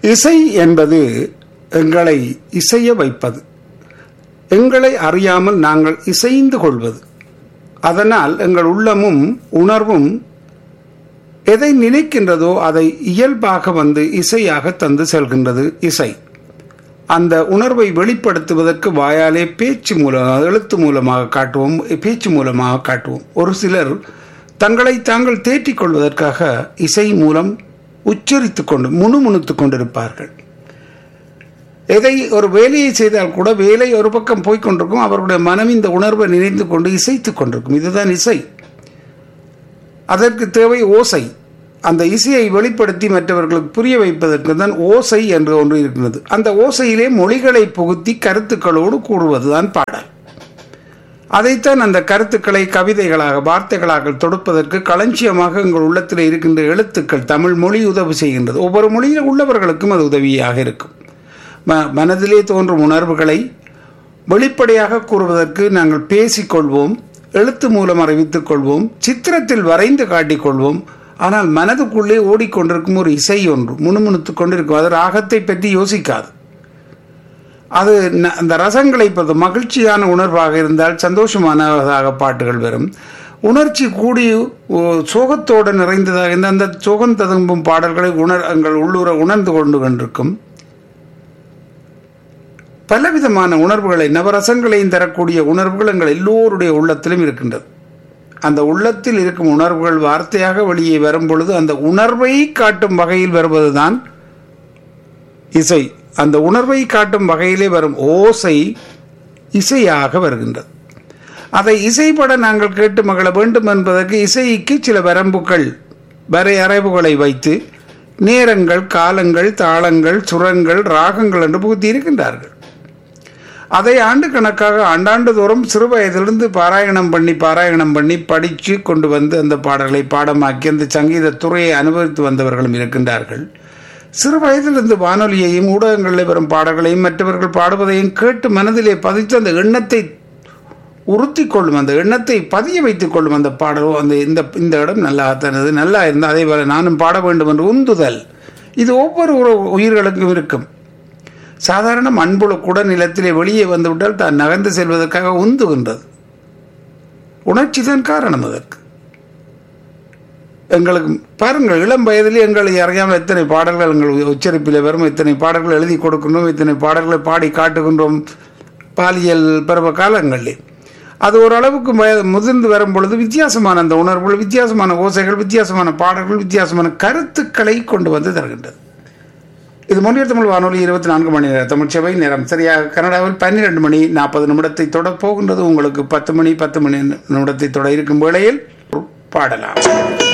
இசை என்பது எங்களை இசைய வைப்பது எங்களை அறியாமல் நாங்கள் இசைந்து கொள்வது அதனால் எங்கள் உள்ளமும் உணர்வும் எதை நினைக்கின்றதோ அதை இயல்பாக வந்து இசையாக தந்து செல்கின்றது இசை அந்த உணர்வை வெளிப்படுத்துவதற்கு வாயாலே பேச்சு மூலம் எழுத்து மூலமாக காட்டுவோம் பேச்சு மூலமாக காட்டுவோம் ஒரு சிலர் தங்களை தாங்கள் தேற்றிக் கொள்வதற்காக இசை மூலம் உச்சரித்துக் கொண்டு முணுமுணுத்துக் கொண்டிருப்பார்கள் எதை ஒரு வேலையை செய்தால் கூட வேலை ஒரு பக்கம் போய்கொண்டிருக்கும் அவர்களுடைய மனம் இந்த உணர்வை நினைத்து கொண்டு இசைத்துக் கொண்டிருக்கும் இதுதான் இசை அதற்கு தேவை ஓசை அந்த இசையை வெளிப்படுத்தி மற்றவர்களுக்கு புரிய வைப்பதற்கு தான் ஓசை என்று ஒன்று இருக்கிறது அந்த ஓசையிலே மொழிகளை புகுத்தி கருத்துக்களோடு கூடுவதுதான் பாடல் அதைத்தான் அந்த கருத்துக்களை கவிதைகளாக வார்த்தைகளாக தொடுப்பதற்கு களஞ்சியமாக எங்கள் உள்ளத்தில் இருக்கின்ற எழுத்துக்கள் தமிழ் மொழி உதவி செய்கின்றது ஒவ்வொரு மொழியில் உள்ளவர்களுக்கும் அது உதவியாக இருக்கும் ம மனதிலே தோன்றும் உணர்வுகளை வெளிப்படையாக கூறுவதற்கு நாங்கள் பேசிக்கொள்வோம் எழுத்து மூலம் அறிவித்துக் கொள்வோம் சித்திரத்தில் வரைந்து காட்டிக்கொள்வோம் ஆனால் மனதுக்குள்ளே ஓடிக்கொண்டிருக்கும் ஒரு இசை ஒன்று முணுமுணுத்துக் கொண்டிருக்கும் அது ராகத்தை பற்றி யோசிக்காது அது அந்த ரசங்களை பொறுத்த மகிழ்ச்சியான உணர்வாக இருந்தால் சந்தோஷமானதாக பாட்டுகள் வரும் உணர்ச்சி கூடி சோகத்தோடு நிறைந்ததாக இருந்த அந்த சோகம் ததும்பும் பாடல்களை உணர் எங்கள் உள்ளூர உணர்ந்து கொண்டு கொண்டிருக்கும் பலவிதமான உணர்வுகளை நவரசங்களையும் தரக்கூடிய உணர்வுகள் எங்கள் எல்லோருடைய உள்ளத்திலும் இருக்கின்றது அந்த உள்ளத்தில் இருக்கும் உணர்வுகள் வார்த்தையாக வெளியே வரும் பொழுது அந்த உணர்வை காட்டும் வகையில் வருவதுதான் இசை அந்த உணர்வை காட்டும் வகையிலே வரும் ஓசை இசையாக வருகின்றது அதை இசைப்பட நாங்கள் கேட்டு மகள வேண்டும் என்பதற்கு இசைக்கு சில வரம்புகள் வரையறைவுகளை வைத்து நேரங்கள் காலங்கள் தாளங்கள் சுரங்கள் ராகங்கள் என்று புகுத்தி இருக்கின்றார்கள் அதை ஆண்டு கணக்காக ஆண்டாண்டு தோறும் சிறு வயதிலிருந்து பாராயணம் பண்ணி பாராயணம் பண்ணி படித்து கொண்டு வந்து அந்த பாடல்களை பாடமாக்கி அந்த சங்கீத துறையை அனுபவித்து வந்தவர்களும் இருக்கின்றார்கள் சிறு வயதிலிருந்து வானொலியையும் ஊடகங்களில் வரும் பாடல்களையும் மற்றவர்கள் பாடுவதையும் கேட்டு மனதிலே பதித்து அந்த எண்ணத்தை உறுத்தி கொள்ளும் அந்த எண்ணத்தை பதிய வைத்துக் கொள்ளும் அந்த பாடலோ அந்த இந்த இந்த இடம் நல்லா தனது நல்லா இருந்தால் அதே போல நானும் பாட வேண்டும் என்று உந்துதல் இது ஒவ்வொரு உயிர்களுக்கும் இருக்கும் சாதாரண மண்புழு கூட நிலத்திலே வெளியே வந்துவிட்டால் தான் நகர்ந்து செல்வதற்காக உந்துகின்றது உணர்ச்சி தான் காரணம் அதற்கு எங்களுக்கு பாருங்கள் இளம் வயதிலே எங்களை அறியாமல் எத்தனை பாடல்கள் எங்கள் உச்சரிப்பில் வரும் எத்தனை பாடல்கள் எழுதி கொடுக்கணும் எத்தனை பாடல்களை பாடி காட்டுகின்றோம் பாலியல் பருவ காலங்களில் அது ஓரளவுக்கு முதிர்ந்து வரும் பொழுது வித்தியாசமான அந்த உணர்வுகள் வித்தியாசமான ஓசைகள் வித்தியாசமான பாடல்கள் வித்தியாசமான கருத்துக்களை கொண்டு வந்து தருகின்றது இது மொழியர் தமிழ் வானொலி இருபத்தி நான்கு மணி நேரம் தமிழ் சபை நேரம் சரியாக கனடாவில் பன்னிரெண்டு மணி நாற்பது நிமிடத்தை தொட போகின்றது உங்களுக்கு பத்து மணி பத்து மணி நிமிடத்தை தொட இருக்கும் வேளையில் பாடலாம்